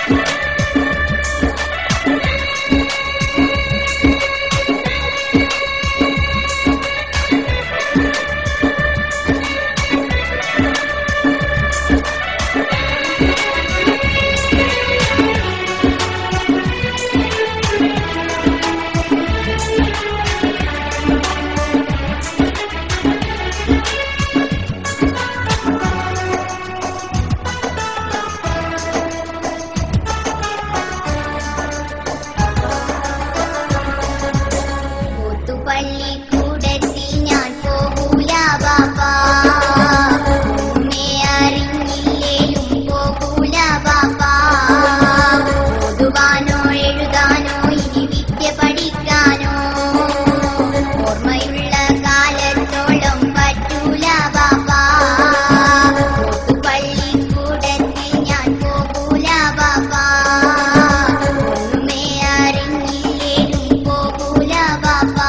പള്ളിക്കൂടത്തിൽ ഞാൻ പോകൂല ബാപ്പാ ഉമ്മേ അറിഞ്ഞില്ലേലും പോകൂല ബാപ്പാ ഓതുവാനോ എഴുതാനോ ഇനി വിദ്യ പഠിക്കാനോ ഓർമ്മയുള്ള കാലത്തോളം പറ്റൂല ബാപ്പാ പള്ളിക്കൂടത്തിൽ ഞാൻ പോകൂല ബാപ്പാ ഒന്നുമേ അറിഞ്ഞില്ലേലും പോകൂല ബാപ്പാ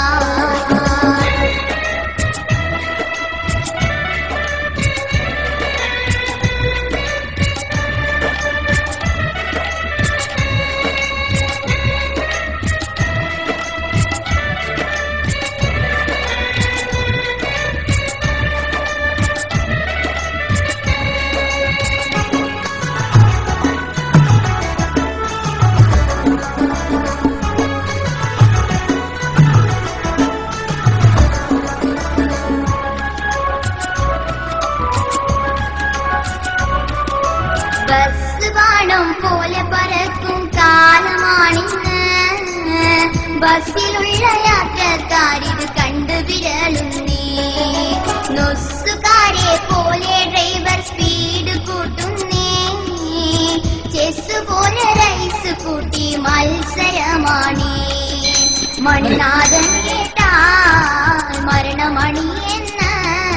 ബസ് ബാണം പോലെ പറക്കും കാലമാണിന്ന് ബസ്സിലുള്ള യാത്രക്കാരിത് കണ്ടു വിരളുന്നേ നൊസ്സുകാരെ പോലെ ഡ്രൈവർ സ്പീഡ് കൂട്ടുന്നേ ചെസ് പോലെ റൈസ് കൂട്ടി മത്സരമാണേ മണിനാഥൻ കേട്ടാൽ മരണമണി എന്ന്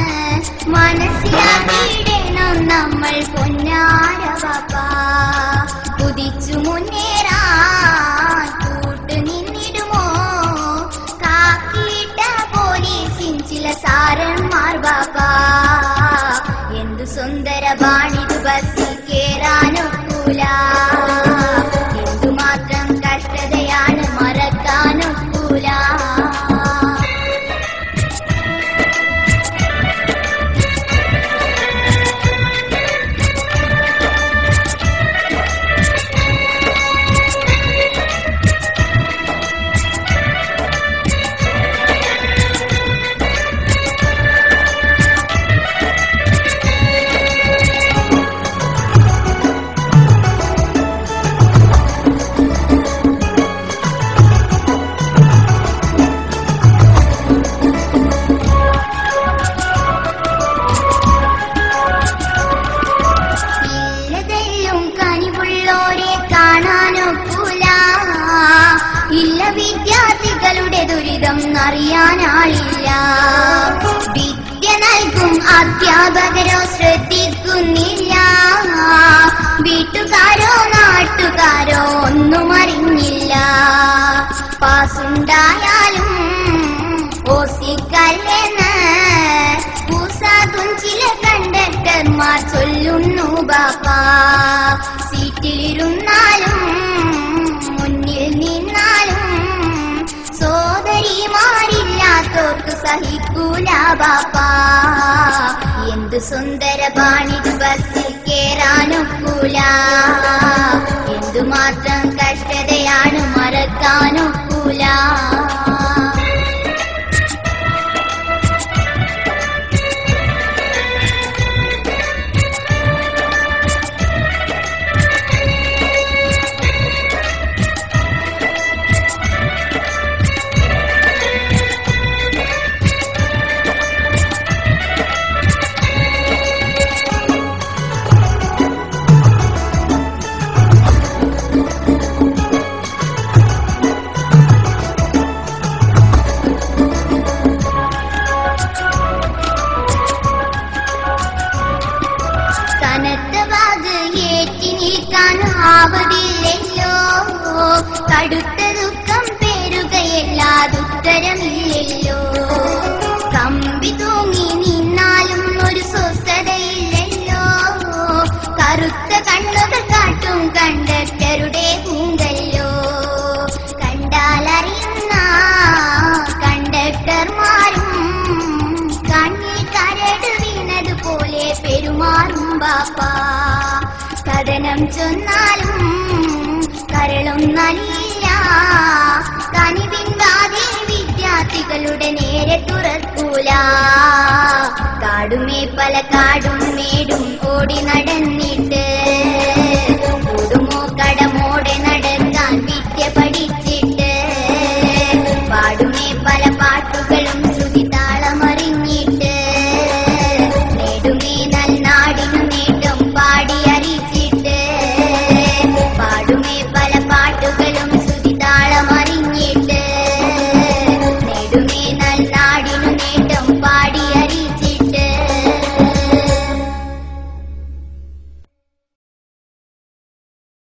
മനസ്സിലാക്കിയിടണം നമ്മൾ പൊന്നാര ബാപ്പാ കുതിച്ചു മുന്നേറാൻ കൂട്ടു നിന്നിടുമോ കാക്കിയിട്ട പോലീസിൻ ചില സാരന്മാർ ബാപ്പാ എന്തു സുന്ദര ബാണിത് ബസ്സിൽ കേറാനൊക്കൂല എന്തുമാത്രം കഷ്ടതയാണ് മറക്കാനൊക്കൂല ഇല്ലതെല്ലും കനിവുള്ളോരെ കാണാനൊക്കൂല ഇല്ല വിദ്യാർത്ഥികളുടെ ദുരിതം അറിയാനാളില്ല വിദ്യ നൽകും അധ്യാപകരോ ശ്രദ്ധിക്കുന്നില്ല വീട്ടുകാരോ നാട്ടുകാരോ ഒന്നും അറിഞ്ഞില്ല പാസുണ്ടായാലും ഓസിക്കല്ലെന്ന് പൂസാകും ചില കണ്ടക്ടർമാർ ചൊല്ലുന്നു ബാപ്പാ സീറ്റിലിരുന്നാലും മുന്നിൽ നിന്നാലും സോദരിമാരില്ലാത്തോർക്ക് സഹിക്കൂല ബാപ്പാ എന്തു സുന്ദര പാണിത് ബസ്സിൽ കേറാനൊക്കൂല എന്തുമാത്രം കഷ്ടതയാണ് മറക്കാനൊക്കൂല കള്ളം ചൊന്നാലും കരളൊന്നലില്ല കനിവിൻവാതെ വിദ്യാർത്ഥികളുടെ നേരെ തുറക്കൂല കാടുമേ പല കാടും മേടും ഓടി നടന്നിട്ട്